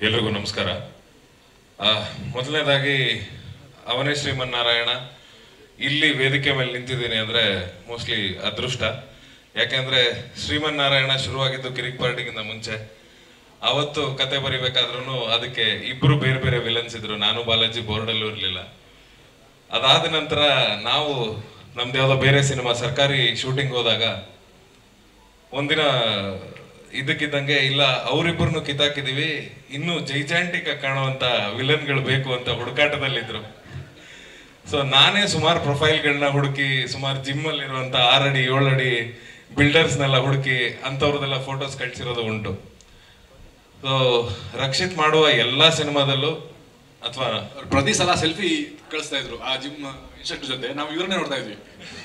ಎಲ್ರಿಗೂ ನಮಸ್ಕಾರ ಆ, ಮೊದಲನೇದಾಗಿ ಅವನೇ ಶ್ರೀಮನ್ನಾರಾಯಣ ಇಲ್ಲಿ ವೇದಿಕೆ ಮೇಲೆ ನಿಂತಿದ್ದೀನಿ ಅಂದ್ರೆ ಮೋಸ್ಟ್ಲಿ ಅದೃಷ್ಟ ಯಾಕೆಂದ್ರೆ ಶ್ರೀಮನ್ನಾರಾಯಣ ಶುರುವಾಗಿದ್ದು ಕಿರಿಕ್ ಪಾರ್ಟಿಗಿಂತ ಮುಂಚೆ ಅವತ್ತು ಕತೆ ಬರಿಬೇಕಾದ್ರೂ ಅದಕ್ಕೆ ಇಬ್ರು ಬೇರೆ ಬೇರೆ ವಿಲನ್ಸ್ ಇದ್ರು ನಾನು ಬಾಲಾಜಿ ಬೋರ್ಡಲ್ಲೂ ಇರಲಿಲ್ಲ ಅದಾದ ನಂತರ ನಾವು ನಮ್ದು ಯಾವುದೋ ಬೇರೆ ಸಿನಿಮಾ ಸರ್ಕಾರಿ ಶೂಟಿಂಗ್ ಹೋದಾಗ ಒಂದಿನ ಇದಕ್ಕಿದ್ದಂಗೆ ಇಲ್ಲ ಅವರಿಬ್ಬರನ್ನು ಕಿತ್ತಾಕಿದೀವಿ ಇನ್ನು ಜೈಜಾಂಟಿಕ್ ಕಾಣುವಂತ ವಿಲನ್ಗಳು ಬೇಕು ಅಂತ ಹುಡುಕಾಟದಲ್ಲಿದ್ರು ಸೊ ನಾನೇ ಸುಮಾರು ಪ್ರೊಫೈಲ್ಗಳನ್ನ ಹುಡುಕಿ ಸುಮಾರು ಜಿಮ್ ಅಲ್ಲಿ ಇರುವಂತ ಆರಡಿ ಏಳಡಿ ಬಿಲ್ಡರ್ಸ್ನೆಲ್ಲ ಹುಡುಕಿ ಅಂತವ್ರದೆಲ್ಲ ಫೋಟೋಸ್ ಕಳ್ಸಿರೋದು ಉಂಟು ಸೊ ರಕ್ಷಿತ್ ಮಾಡುವ ಎಲ್ಲಾ ಸಿನಿಮಾದಲ್ಲೂ ಅಥವಾ ಪ್ರತಿ ಸಲ ಸೆಲ್ಫಿ ಕಳಿಸ್ತಾ ಇದ್ರು ಆ ಜಿಮ್ ಇನ್ಸ್ಟ್ರಕ್ಟರ್ ಜೊತೆ ನಾವು ಇವ್ರನ್ನೇ ನೋಡ್ತಾ ಇದ್ವಿ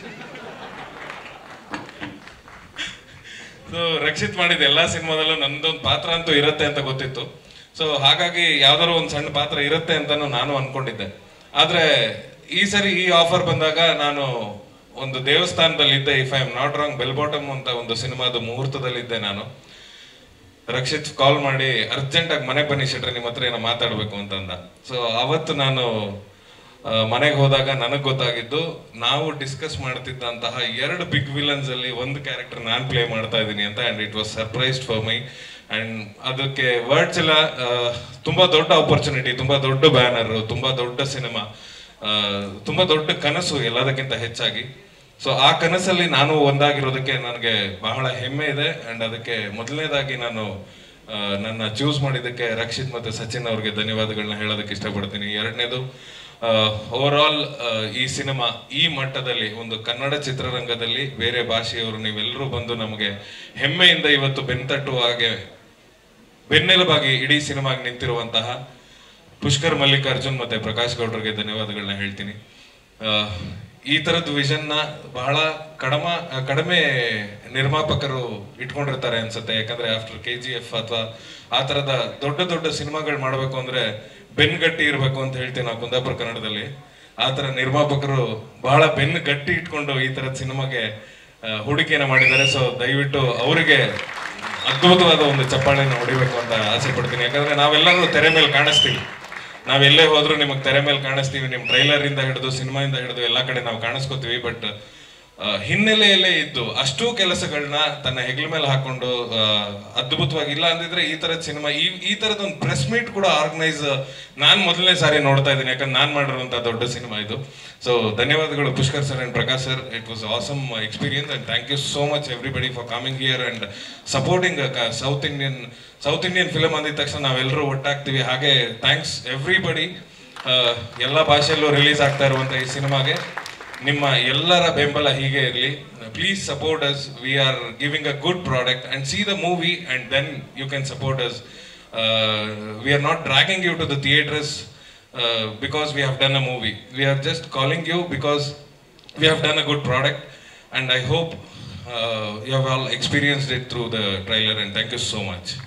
ಸೊ ರಕ್ಷಿತ್ ಮಾಡಿದ ಎಲ್ಲಾ ಸಿನಿಮಾದಲ್ಲೂ ನಂದೊಂದು ಪಾತ್ರ ಅಂತೂ ಇರುತ್ತೆ ಅಂತ ಗೊತ್ತಿತ್ತು ಸೊ ಹಾಗಾಗಿ ಯಾವ್ದಾದ್ರು ಒಂದು ಸಣ್ಣ ಪಾತ್ರ ಇರುತ್ತೆ ಅಂತಾನು ನಾನು ಅನ್ಕೊಂಡಿದ್ದೆ ಆದ್ರೆ ಈ ಸರಿ ಈ ಆಫರ್ ಬಂದಾಗ ನಾನು ಒಂದು ದೇವಸ್ಥಾನದಲ್ಲಿದ್ದೆ if I am not wrong bell bottom ಅಂತ ಒಂದು ಸಿನಿಮಾದ ಮುಹೂರ್ತದಲ್ಲಿದ್ದೆ ನಾನು ರಕ್ಷಿತ್ ಕಾಲ್ ಮಾಡಿ ಅರ್ಜೆಂಟ್ ಆಗಿ ಮನೆಗೆ ಬನ್ನಿ ಶೆಟ್ರೆ ನಿಮ್ಮ ಹತ್ರ ಏನೋ ಮಾತಾಡ್ಬೇಕು ಅಂತಂದ ಸೊ ಅವತ್ತು ನಾನು ಮನೆಗೆ ಹೋದಾಗ ನನಗೆ ಗೊತ್ತಾಗಿದ್ದು ನಾವು ಡಿಸ್ಕಸ್ ಮಾಡ್ತಿದ್ದಂತಹ ಎರಡು ಬಿಗ್ ವಿಲನ್ಸ್ ಅಲ್ಲಿ ಒಂದು ಕ್ಯಾರೆಕ್ಟರ್ ನಾನು ಪ್ಲೇ ಮಾಡ್ತಾ ಇದ್ದೀನಿ ಅಂತ and it was surprised for my and ಅದಕ್ಕೆ ವರ್ಡ್ಸ್ ಎಲ್ಲ ಆ, ತುಂಬಾ ದೊಡ್ಡ ಆಪರ್ಚುನಿಟಿ ತುಂಬಾ ದೊಡ್ಡ ಬ್ಯಾನರ್ ತುಂಬಾ ದೊಡ್ಡ ಸಿನಿಮಾ ತುಂಬಾ ದೊಡ್ಡ ಕನಸು ಎಲ್ಲದಕ್ಕಿಂತ ಹೆಚ್ಚಾಗಿ ಸೊ ಆ ಕನಸಲ್ಲಿ ನಾನು ಒಂದಾಗಿರೋದಕ್ಕೆ ನನಗೆ ಬಹಳ ಹೆಮ್ಮೆ ಇದೆ ಅಂಡ್ ಅದಕ್ಕೆ ಮೊದಲನೇದಾಗಿ ನಾನು ಆ, ನನ್ನ ಚೂಸ್ ಮಾಡಿದ್ದಕ್ಕೆ ರಕ್ಷಿತ್ ಮತ್ತೆ ಸಚಿನ್ ಅವ್ರಿಗೆ ಧನ್ಯವಾದಗಳನ್ನ ಹೇಳೋದಕ್ಕೆ ಇಷ್ಟಪಡ್ತೀನಿ ಎರಡನೇದು ಓವರ್ ಆಲ್ ಈ ಸಿನಿಮಾ ಈ ಮಟ್ಟದಲ್ಲಿ ಒಂದು ಕನ್ನಡ ಚಿತ್ರರಂಗದಲ್ಲಿ ಬೇರೆ ಭಾಷೆಯವರು ನೀವೆಲ್ಲರೂ ಬಂದು ನಮಗೆ ಹೆಮ್ಮೆಯಿಂದ ಇವತ್ತು ಬೆನ್ತಟ್ಟುವ ಹಾಗೆ ಬೆನ್ನೆಲುಬಾಗಿ ಇಡೀ ಸಿನಿಮಾಗೆ ನಿಂತಿರುವಂತಹ ಪುಷ್ಕರ್ ಮಲ್ಲಿಕಾರ್ಜುನ್ ಮತ್ತೆ ಪ್ರಕಾಶ್ ಗೌಡ್ರಿಗೆ ಧನ್ಯವಾದಗಳನ್ನ ಹೇಳ್ತೀನಿ ಆ, ಈ ತರದ ವಿಷನ್ ನ ಬಹಳ ಕಡಮ ಕಡಿಮೆ ನಿರ್ಮಾಪಕರು ಇಟ್ಕೊಂಡಿರ್ತಾರೆ ಅನ್ಸುತ್ತೆ ಯಾಕಂದ್ರೆ ಆಫ್ಟರ್ ಕೆ ಜಿ ಎಫ್ ಅಥವಾ ಆ ತರದ ದೊಡ್ಡ ದೊಡ್ಡ ಸಿನಿಮಾಗಳು ಮಾಡಬೇಕು ಅಂದ್ರೆ ಬೆನ್ ಗಟ್ಟಿ ಇರಬೇಕು ಅಂತ ಹೇಳ್ತೀವಿ ನಾವು ಕುಂದಾಪುರ ಕನ್ನಡದಲ್ಲಿ ಆ ತರ ನಿರ್ಮಾಪಕರು ಬಹಳ ಬೆನ್ನು ಗಟ್ಟಿ ಇಟ್ಕೊಂಡು ಈ ತರದ ಸಿನಿಮಾಗೆ ಆ, ಹೂಡಿಕೆಯನ್ನ ಮಾಡಿದ್ದಾರೆ ಸೊ ದಯವಿಟ್ಟು ಅವರಿಗೆ ಅದ್ಭುತವಾದ ಒಂದು ಚಪ್ಪಾಳೆಯನ್ನು ಹೊಡಿಬೇಕು ಅಂತ ಆಸೆ ಪಡ್ತೀನಿ ಯಾಕಂದ್ರೆ ನಾವೆಲ್ಲರೂ ತೆರೆ ಮೇಲೆ ಕಾಣಿಸ್ತೀವಿ ನಾವ್ ಎಲ್ಲೇ ಹೋದ್ರು ನಿಮಗೆ ತೆರೆ ಮೇಲೆ ಕಾಣಿಸ್ತೀವಿ ನಿಮ್ ಟ್ರೈಲರ್ ಇಂದ ಹಿಡಿದು ಸಿನಿಮಾ ಇಂದ ಹಿಡಿದು ಎಲ್ಲಾ ಕಡೆ ನಾವು ಕಾಣಿಸ್ಕೋತೀವಿ ಬಟ್ ಹಿನ್ನೆಲೆಯಲ್ಲೇ ಇದ್ದು ಅಷ್ಟೂ ಕೆಲಸಗಳನ್ನ ತನ್ನ ಹೆಗಲ ಮೇಲೆ ಹಾಕೊಂಡು ಆ, ಅದ್ಭುತವಾಗಿ ಇಲ್ಲ ಅಂದಿದ್ರೆ ಈ ತರದ ಸಿನಿಮಾ ಈ ಈ ತರದ ಒಂದು ಪ್ರೆಸ್ ಮೀಟ್ ಕೂಡ ಆರ್ಗನೈಸ್ ನಾನ್ ಮೊದಲನೇ ಸಾರಿ ನೋಡ್ತಾ ಇದ್ದೀನಿ ಯಾಕಂದ್ರೆ ನಾನ್ ಮಾಡಿರುವಂತ ದೊಡ್ಡ ಸಿನಿಮಾ ಇದು ಸೊ ಧನ್ಯವಾದಗಳು Pushkar sir and Prakash sir it was awesome experience and thank you so much everybody for coming here and supporting South Indian South Indian film ಅಂದಿದ ತಕ್ಷಣ ನಾವೆಲ್ಲರೂ ಒಟ್ಟಾಗ್ತೀವಿ ಹಾಗೆ ಥ್ಯಾಂಕ್ಸ್ ಎವ್ರಿಬಡಿ ಎಲ್ಲ ಭಾಷೆಯಲ್ಲೂ ರಿಲೀಸ್ ಆಗ್ತಾ ಇರುವಂತ ಈ ಸಿನಿಮಾಗೆ ನಿಮ್ಮ ಎಲ್ಲರ ಬೆಂಬಲ ಹೀಗೆ ಇರಲಿ please support us we are giving a good product and see the movie and then you can support us we are not dragging you to the theatres because we have done a movie we are just calling you because we have done a good product and i hope uh, you have all experienced it through the trailer and thank you so much